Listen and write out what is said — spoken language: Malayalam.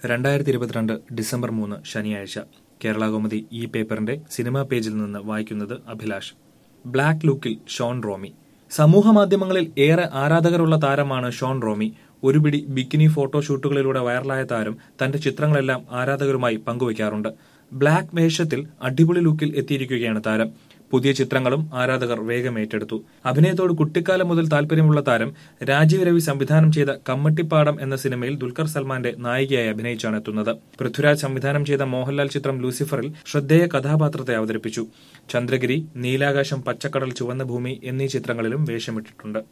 രണ്ടായിരത്തി ഇരുപത്തിരണ്ട് ഡിസംബർ മൂന്ന് ശനിയാഴ്ച കേരളകൗമുദി ഈ പേപ്പറിന്റെ സിനിമാ പേജിൽ നിന്ന് വായിക്കുന്നത് അഭിലാഷ് ബ്ലാക്ക് ലുക്കിൽ ഷോൺ റോമി സമൂഹ മാധ്യമങ്ങളിൽ ഏറെ ആരാധകരുള്ള താരമാണ് ഷോൺ റോമി ഒരു പിടി ബിക്കിനി ഫോട്ടോഷൂട്ടുകളിലൂടെ വൈറലായ താരം തന്റെ ചിത്രങ്ങളെല്ലാം ആരാധകരുമായി പങ്കുവയ്ക്കാറുണ്ട് ബ്ലാക്ക് വേഷത്തിൽ അടിപൊളി ലുക്കിൽ എത്തിയിരിക്കുകയാണ് താരം പുതിയ ചിത്രങ്ങളും ആരാധകർ വേഗം ഏറ്റെടുത്തു അഭിനയത്തോട് കുട്ടിക്കാലം മുതൽ താല്പര്യമുള്ള താരം രാജീവ് രവി സംവിധാനം ചെയ്ത കമ്മട്ടിപ്പാടം എന്ന സിനിമയിൽ ദുൽഖർ സൽമാന്റെ നായികയായി അഭിനയിച്ചാണ് എത്തുന്നത് പൃഥ്വിരാജ് സംവിധാനം ചെയ്ത മോഹൻലാൽ ചിത്രം ലൂസിഫറിൽ ശ്രദ്ധേയ കഥാപാത്രത്തെ അവതരിപ്പിച്ചു ചന്ദ്രഗിരി നീലാകാശം പച്ചക്കടൽ ചുവന്ന ഭൂമി എന്നീ ചിത്രങ്ങളിലും വേഷമിട്ടിട്ടുണ്ട്